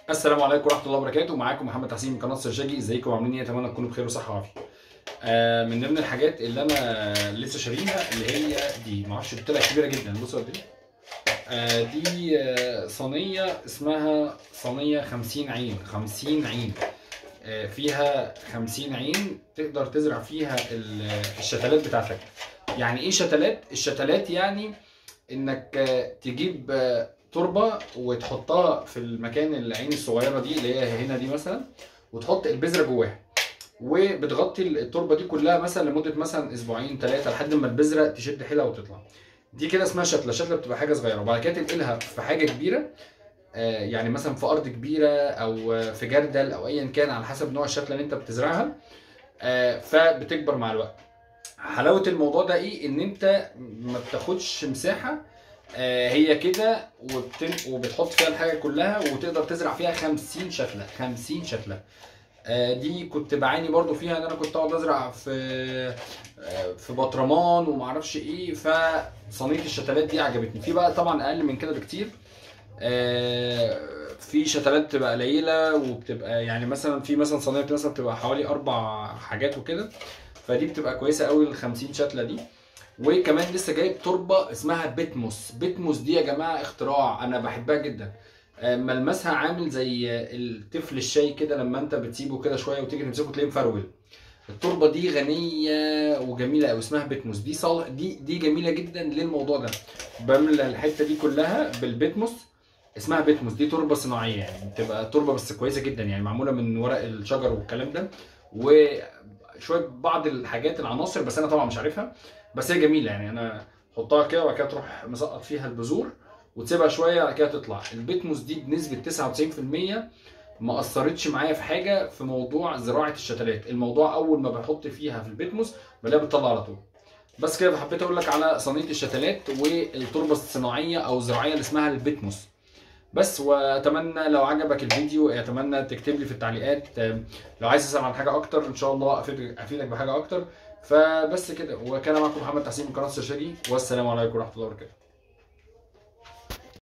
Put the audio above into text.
السلام عليكم ورحمه الله وبركاته معاكم محمد تحسين من قناه سرشاجي ازيكم عاملين ايه اتمنى تكونوا بخير وصحه وعافيه آه من ضمن الحاجات اللي انا لسه شاريها اللي هي دي ما اعرفش طلعت كبيره جدا بصوا قد ايه آه دي آه صينيه اسمها صينيه 50 عين 50 عين آه فيها 50 عين تقدر تزرع فيها ال- الشتلات بتاعتك يعني ايه شتلات الشتلات يعني انك آه، تجيب آه، تربه وتحطها في المكان العين الصغيره دي اللي هي هنا دي مثلا وتحط البذره جواها وبتغطي التربه دي كلها مثلا لمده مثلا اسبوعين ثلاثه لحد ما البذره تشد حيلها وتطلع دي كده اسمها شتله شتله بتبقى حاجه صغيره وبعد كده تنقلها في حاجه كبيره آه، يعني مثلا في ارض كبيره او آه، في جردل او ايا كان على حسب نوع الشتله اللي انت بتزرعها آه، فبتكبر مع الوقت حلاوه الموضوع ده ايه ان انت ما بتاخدش مساحه آه، هي كده وبتن... وبتحط فيها الحاجه كلها وتقدر تزرع فيها 50 شتله 50 شتله آه، دي كنت بعاني برضو فيها ان انا كنت اقعد ازرع في آه، في بطرمان وما اعرفش ايه فصينيه الشتلات دي عجبتني في بقى طبعا اقل من كده بكتير آه، في شتلات بتبقى قليله وبتبقى يعني مثلا في مثلا صينيه مثلا بتبقى حوالي اربع حاجات وكده فدي بتبقى كويسه قوي ال 50 شتله دي وكمان لسه جايب تربه اسمها بيتموس بيتموس دي يا جماعه اختراع انا بحبها جدا آه، ملمسها عامل زي آه، الطفل الشاي كده لما انت بتسيبه كده شويه وتيجي تمسكه تلاقيه مفرول التربه دي غنيه وجميله قوي اسمها بيتموس دي صالح دي دي جميله جدا للموضوع ده بملى الحته دي كلها بالبيتموس اسمها بيتموس دي تربه صناعيه يعني بتبقى تربه بس كويسه جدا يعني معموله من ورق الشجر والكلام ده وشويه بعض الحاجات العناصر بس انا طبعا مش عارفها بس هي جميله يعني انا حطها كده وبعد كده تروح مسقط فيها البذور وتسيبها شويه بعد كده تطلع البيتموس دي بنسبه 99% ما اثرتش معايا في حاجه في موضوع زراعه الشتلات الموضوع اول ما بحط فيها في البيتموس بلاقيها بتطلع على طول بس كده حبيت اقول لك على صينيه الشتلات والتربه الصناعيه او الزراعيه اللي اسمها البيتموس بس واتمنى لو عجبك الفيديو اتمنى تكتب لي في التعليقات آم، لو عايز تسال عن حاجه اكتر ان شاء الله افيدك افيدك بحاجه اكتر فبس كده وكان معكم محمد تحسين من قناه السرشاجي والسلام عليكم ورحمه الله وبركاته